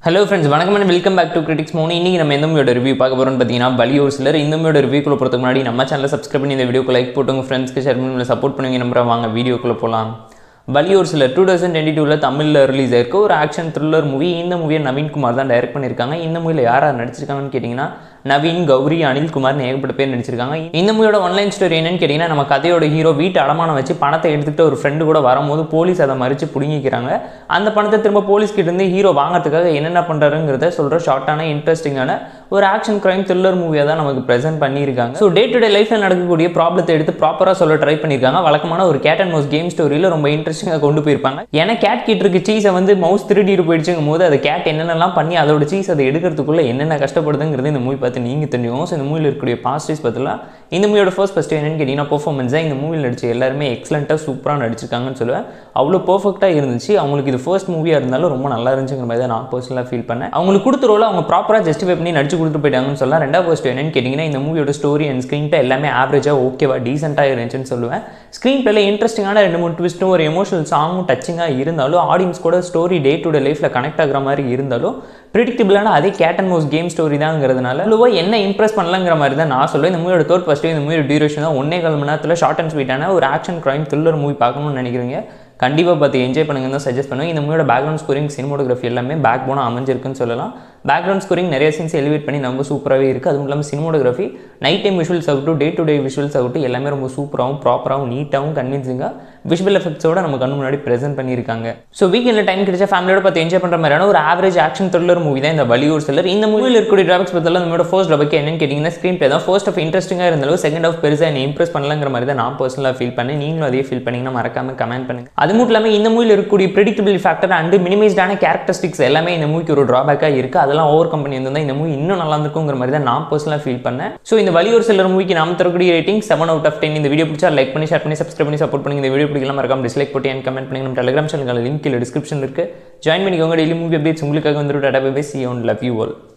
hello friends வணக்கம் and welcome back to critics மோனி இன்னைக்கு நம்ம எந்த மூவியோட ரிவ்யூ பார்க்க போகிறோம்னு பார்த்தீங்கன்னா வலி ஒரு சிலர் இந்த மூவியோட ரிவ்யூக்குள்ள போகிறதுக்கு முன்னாடி நம்ம சேனலை சப்ஸ்கிரைப் பண்ணி இந்த வீடியோக்கு லைக் போட்டு உங்கள் ஃப்ரெண்ட்ஸ்க்கு ஷேர் பண்ணி சப்போர்ட் பண்ணுவீங்க நம்புறேன் வாங்க வீடியோக்குள்ளே போகலாம் வலி ஒரு சிலர் டூ தௌசண்ட் டுவெண்ட்டி டூவில் தமிழில் ரிலீஸ் ஆயிருக்கு ஒரு ஆக்ஷன் த்ரில்லர் மூவி இந்த மூவியை நவீன்குமார் தான் டைரக்ட் பண்ணியிருக்காங்க இந்த மூவியில் யார் யார் நடிச்சிருக்காங்கன்னு கேட்டிங்கன்னா நவீன் கௌரி அனில்குமார்னு ஏகப்பட்ட பேர் நடிச்சிருக்காங்க இந்த மூவியோட ஒன்லைன் ஸ்டோரி என்னன்னு கேட்டிங்கன்னா நம்ம கதையோட ஹீரோ வீட்டு அடமானம் வச்சு பணத்தை எடுத்துக்கிட்டு ஒரு ஃப்ரெண்டு கூட வரும்போது போலீஸ் அதை மறித்து பிடுங்கிக்கிறாங்க அந்த பணத்தை திரும்ப போலீஸ் கிட்ட இருந்து ஹீரோ வாங்குறதுக்காக என்னென்ன பண்ணுறாருங்கிறத சொல்கிற ஷார்ட்டான இன்ட்ரெஸ்டிங்கான ஒரு ஆக்ஷன் கிரைம் த்ரில்லர் மூவியாக தான் நமக்கு ப்ரெசென்ட் பண்ணியிருக்காங்க ஸோ டே டு டே லைஃப்பில் நடக்கக்கூடிய ப்ராப்ளத்தை எடுத்து ப்ராப்பராக சொல்ல ட்ரை பண்ணியிருக்காங்க வழக்கமான ஒரு கேட் அண்ட் மவுஸ் கேம் ஸ்டோரியில் ரொம்ப இன்ட்ரெஸ்டிங்காக கொண்டு போயிருப்பாங்க ஏன்னா கேட் கிட்ட இருக்க சீஸை வந்து மவுஸ் திருடிட்டு போயிடுச்சுங்கும் போது அதை கேட் என்னென்னலாம் பண்ணி அதோட சீஸ் அதை எடுக்கிறதுக்குள்ள என்னென்ன கஷ்டப்படுதுங்கிறது இந்த மூவி பார்த்து நீங்கள் தெரிஞ்சுக்கோங்க ஸோ இந்த மூவியில் இருக்கக்கூடிய பாசிட்டிவ்ஸ் பார்த்தலாம் இந்த மூவியோட ஃபர்ஸ்ட் ஃபஸ்ட்டு என்னன்னு கேட்டிங்கன்னா பர்ஃபார்மன்ஸ் தான் இந்த மூவியில் நடிச்ச எல்லாருமே எக்ஸலண்ட்டாக சூப்பராக நடிச்சிருக்காங்கன்னு சொல்லுவேன் அவ்வளோ பர்ஃபெக்டாக இருந்துச்சு அவங்களுக்கு இது ஃபர்ஸ்ட் மூவியாக இருந்தாலும் ரொம்ப நல்லா இருந்துச்சுங்கிற மாதிரி தான் நான் பர்சனலாக ஃபீல் பண்ணேன் அவங்களுக்கு கொடுத்த ரோல அவங்க ப்ராப்பராக ஜஸ்டிஃபை பண்ணி நடிச்சு கொடுத்துட்டு போயிட்டாங்கன்னு சொல்லலாம் ரெண்டாவது ஃபர்ஸ்ட் என்னன்னு கேட்டிங்கன்னா இந்த மூவியோட ஸ்டோரி அண்ட் ஸ்க்ரீன் பிளே எல்லாமே ஆவரேஜாக ஓகேவா டீசெண்டாக இருந்துச்சுன்னு சொல்லுவேன் ஸ்க்ரீன் பிளேல இன்ட்ரெஸ்டிங்கான ரெண்டு மூணு ட்விஸ்ட்டும் ஒரு எமோஷனல் சாங்கும் டச்சிங்காக இருந்தாலும் ஆடியன்ஸ் கூட ஸ்டோரி டே டு டே லைஃப்பில் கனெக்ட் ஆகிற மாதிரி இருந்தாலும் ப்ரிடிக்டபிளான அதே cat and mouse game story தாங்கிறதுனால அவ்வளோவா என்ன இம்ப்ரெஸ் பண்ணலங்கிற மாதிரி தான் நான் சொல்லுவேன் இந்த மூவியோட தேர்ட் ஃபஸ்ட்டு இந்த மூவியோட டியூரேஷன் தான் ஒன்னே கால் மணி நேரத்தில் ஷார்ட் அண்ட் ஸ்வீட்டான ஒரு ஆக்ஷன் கிரைம் த்ரில்லர் மூவி பார்க்கணும்னு நினைக்கிறீங்க கண்டிப்பாக பார்த்து என்ஜாய் பண்ணுங்கன்னு தான் சஜஸ்ட் பண்ணுவேன் இந்த மூவியோட பேக்ரவுண்ட் ஸ்கோரிங் சினிமோட்டோகிராஃபி எல்லாமே பேக் போனாக அமைஞ்சிருக்குன்னு சொல்லலாம் பேக்ரவுண்ட் ஸ்கோரிங் நிறைய சீன்ஸ் எலிவேட் பண்ணி ரொம்ப சூப்பராகவே இருக்குது அதுவும் இல்லாமல் சினிமோட்டோகிராஃபி நைட் டைம் விஷுவல்ஸ் ஆகட்டும் டே டு டே விஷுவல்ஸ் ஆகட்டும் எல்லாமே ரொம்ப சூப்பராகவும் ப்ராப்பராகவும் நீட்டாகவும் கன்வின்சிங்காக விஷுவல் எஃபெக்ட்ஸோட நம்ம கண்ணு முன்னாடி ப்ரெசென்ட் பண்ணியிருக்காங்க ஸோ வீக்கெண்டில் டைம் கிடைச்சா ஃபேமிலியோட பார்த்து என்ஜாய் பண்ணுற மாதிரியான ஒரு ஆவரேஜ் ஆக்ஷன் த்ரில்லர் மூவி தான் இந்த வலியூர் சிலர் இந்த மூவியில் இருக்கக்கூடிய டிராபிக்ஸ் பற்றிலாம் நம்மளோட ஃபர்ஸ்ட் டபக்கு என்னன்னு கேட்டிங்கன்னா ஸ்க்ரீன் பிளே தான் ஃபர்ஸ்ட் ஆஃப் இன்ட்ரெஸ்டிங்காக இருந்தாலும் செகண்ட் ஆஃப் பெருசாக என்னை இம்ப்ரெஸ் பண்ணலங்கிற மாதிரி தான் நான் பர்சனலாக ஃபீல் பண்ணேன் நீங்களும் அதே ஃபீல் பண்ணிங்கன்னா மறக்காம கமெண்ட் பண்ணுங்க அது மட்டும் இல்லாமல் இந்த மூவியில் இருக்கக்கூடிய ப்ரிடிக்டபிள் ஃபேக்டர் அண்ட் மினிமைஸ்டான கேரக்டரிஸ்டிக்ஸ் எல்லாமே இந்த மூவிக்கு ஒரு ட்ராபேக்காக இருக்குது அதெல்லாம் ஓவர் கம்பெனி வந்து இந்த மூவி இன்னும் நல்லா இருந்திருக்குங்கிற மாதிரி தான் நான் பர்சனலாக ஃபீல் பண்ணேன் ஸோ இந்த வலியூர் சிலர் மூவிக்கு நாம் தரக்கூடிய rating seven out of ten இந்த வீடியோ பிடிச்சா லைக் பண்ணி ஷேர் பண்ணி சப்ஸ்கிரைப் பண்ணி சப்போர்ட் பண்ணி இந்த வீடியோ பிடிக்கலாம் மறக்காம டிஸ்லைக் போட்டு என் கமெண்ட் பண்ணி நம்ம டெலிகிராம் சேனல் லிங்க் கீழே டிஸ்கிரிப்ஷன் இருக்கு ஜாயின் பண்ணிக்கோங்க டெய்லி மூவி அப்டேட்ஸ் உங்களுக்காக வந்துட்டு டாடா bye see one love you all